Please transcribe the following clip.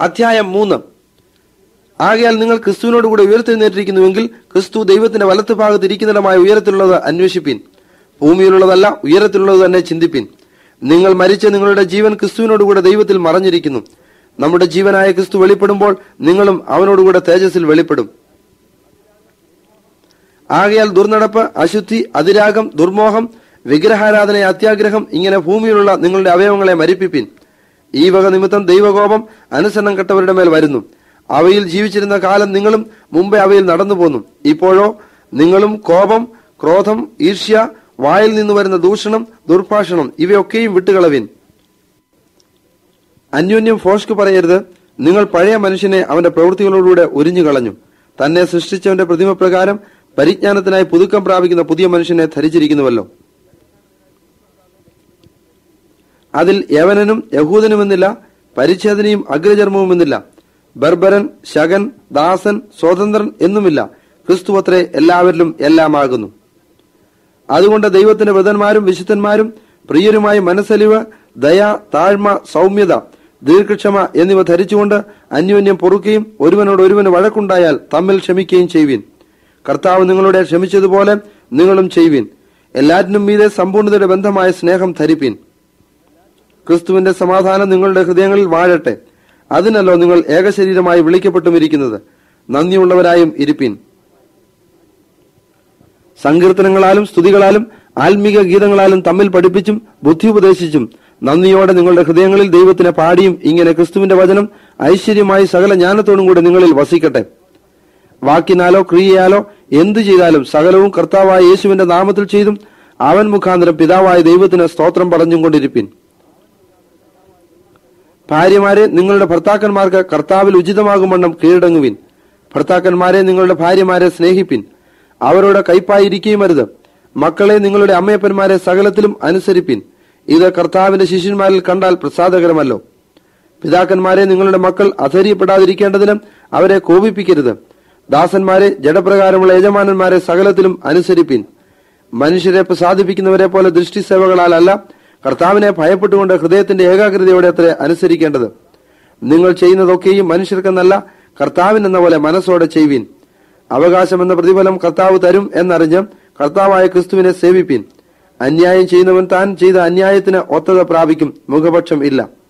അധ്യായം മൂന്ന് ആകയാൽ നിങ്ങൾ ക്രിസ്തുവിനോടുകൂടെ ഉയർത്തെഴുന്നേറ്റിരിക്കുന്നുവെങ്കിൽ ക്രിസ്തു ദൈവത്തിന്റെ വലത്ത് ഭാഗത്ത് ഇരിക്കുന്നിടമായ ഉയരത്തിലുള്ളത് അന്വേഷിപ്പിൻ ഭൂമിയിലുള്ളതല്ല ഉയരത്തിലുള്ളത് തന്നെ ചിന്തിപ്പിൻ നിങ്ങൾ മരിച്ച നിങ്ങളുടെ ജീവൻ ക്രിസ്തുവിനോടുകൂടെ ദൈവത്തിൽ മറഞ്ഞിരിക്കുന്നു നമ്മുടെ ജീവനായ ക്രിസ്തു വെളിപ്പെടുമ്പോൾ നിങ്ങളും അവനോടുകൂടെ തേജസ്സിൽ വെളിപ്പെടും ആകയാൽ ദുർനടപ്പ് അശുദ്ധി അതിരാഗം ദുർമോഹം വിഗ്രഹാരാധന അത്യാഗ്രഹം ഇങ്ങനെ ഭൂമിയിലുള്ള നിങ്ങളുടെ അവയവങ്ങളെ മരിപ്പിപ്പിൻ ഈ വക നിമിത്തം ദൈവകോപം അനുസരണം കെട്ടവരുടെ മേൽ വരുന്നു അവയിൽ ജീവിച്ചിരുന്ന കാലം നിങ്ങളും മുമ്പേ അവയിൽ നടന്നു പോന്നു ഇപ്പോഴോ നിങ്ങളും കോപം ക്രോധം ഈർഷ്യ വായിൽ നിന്ന് വരുന്ന ദൂഷണം ദുർഭാഷണം ഇവയൊക്കെയും വിട്ടുകളവിൻ അന്യോന്യം ഫോഷ്ക്ക് പറയരുത് നിങ്ങൾ പഴയ മനുഷ്യനെ അവന്റെ പ്രവൃത്തികളോടുകൂടെ ഉരിഞ്ഞു കളഞ്ഞു തന്നെ സൃഷ്ടിച്ചവന്റെ പ്രതിമപ്രകാരം പരിജ്ഞാനത്തിനായി പുതുക്കം പ്രാപിക്കുന്ന പുതിയ മനുഷ്യനെ ധരിച്ചിരിക്കുന്നുവല്ലോ അതിൽ യവനനും യഹൂദനുമെന്നില്ല പരിച്ഛേദനയും അഗ്രചർമ്മവുമെന്നില്ല ബർബരൻ ശകൻ ദാസൻ സ്വതന്ത്രൻ എന്നുമില്ല ക്രിസ്തുവത്രേ എല്ലാവരിലും എല്ലാമാകുന്നു അതുകൊണ്ട് ദൈവത്തിന്റെ വൃതന്മാരും വിശുദ്ധന്മാരും പ്രിയരുമായി മനസ്സലിവ് ദയ താഴ്മ സൗമ്യത ദീർഘക്ഷമ എന്നിവ ധരിച്ചുകൊണ്ട് അന്യോന്യം പൊറുക്കുകയും ഒരുവനോട് ഒരുവന് വഴക്കുണ്ടായാൽ തമ്മിൽ ക്ഷമിക്കുകയും ചെയ്യുവിൻ കർത്താവ് നിങ്ങളുടെ ക്ഷമിച്ചതുപോലെ നിങ്ങളും ചെയ്യുവിൻ എല്ലാറ്റിനും മീതെ സമ്പൂർണ്ണതയുടെ ബന്ധമായ സ്നേഹം ധരിപ്പിൻ ക്രിസ്തുവിന്റെ സമാധാനം നിങ്ങളുടെ ഹൃദയങ്ങളിൽ വാഴട്ടെ അതിനല്ലോ നിങ്ങൾ ഏകശരീരമായി വിളിക്കപ്പെട്ടും ഇരിക്കുന്നത് നന്ദിയുള്ളവരായും ഇരിപ്പിൻ സങ്കീർത്തനങ്ങളാലും സ്തുതികളാലും ആത്മീക ഗീതങ്ങളാലും തമ്മിൽ പഠിപ്പിച്ചും ബുദ്ധി ഉപദേശിച്ചും നന്ദിയോടെ നിങ്ങളുടെ ഹൃദയങ്ങളിൽ ദൈവത്തിനെ പാടിയും ഇങ്ങനെ ക്രിസ്തുവിന്റെ വചനം ഐശ്വര്യമായി സകല ജ്ഞാനത്തോടും കൂടെ നിങ്ങളിൽ വസിക്കട്ടെ വാക്കിനാലോ ക്രിയയാലോ എന്തു ചെയ്താലും സകലവും കർത്താവായ യേശുവിന്റെ നാമത്തിൽ ചെയ്തും അവൻ മുഖാന്തരം പിതാവായ ദൈവത്തിന് സ്തോത്രം പറഞ്ഞും കൊണ്ടിരിപ്പിൻ ഭാര്യമാരെ നിങ്ങളുടെ ഭർത്താക്കന്മാർക്ക് കർത്താവിൽ ഉചിതമാകും വണ്ണം കീഴടങ്ങുവിൻ ഭർത്താക്കന്മാരെ നിങ്ങളുടെ ഭാര്യമാരെ സ്നേഹിപ്പിൻ അവരോട് കൈപ്പായിരിക്കുകയും അരുത് മക്കളെ നിങ്ങളുടെ അമ്മയപ്പന്മാരെ സകലത്തിലും അനുസരിപ്പിൻ ഇത് കർത്താവിന്റെ ശിഷ്യന്മാരിൽ കണ്ടാൽ പ്രസാദകരമല്ലോ പിതാക്കന്മാരെ നിങ്ങളുടെ മക്കൾ അധൈര്യപ്പെടാതിരിക്കേണ്ടതിനും അവരെ കോപിപ്പിക്കരുത് ദാസന്മാരെ ജഡപ്രകാരമുള്ള യജമാനന്മാരെ സകലത്തിലും അനുസരിപ്പിൻ മനുഷ്യരെ പ്രസാദിപ്പിക്കുന്നവരെ പോലെ ദൃഷ്ടി സേവകളാലല്ല കർത്താവിനെ ഭയപ്പെട്ടുകൊണ്ട് ഹൃദയത്തിന്റെ ഏകാഗ്രതയോടെ അത്ര അനുസരിക്കേണ്ടത് നിങ്ങൾ ചെയ്യുന്നതൊക്കെയും മനുഷ്യർക്കെന്നല്ല കർത്താവിനെന്ന പോലെ മനസ്സോടെ ചെയ്യുവിൻ അവകാശമെന്ന പ്രതിഫലം കർത്താവ് തരും എന്നറിഞ്ഞ് കർത്താവായ ക്രിസ്തുവിനെ സേവിപ്പിൻ അന്യായം ചെയ്യുന്നവൻ താൻ ചെയ്ത അന്യായത്തിന് ഒത്തത പ്രാപിക്കും മുഖപക്ഷം ഇല്ല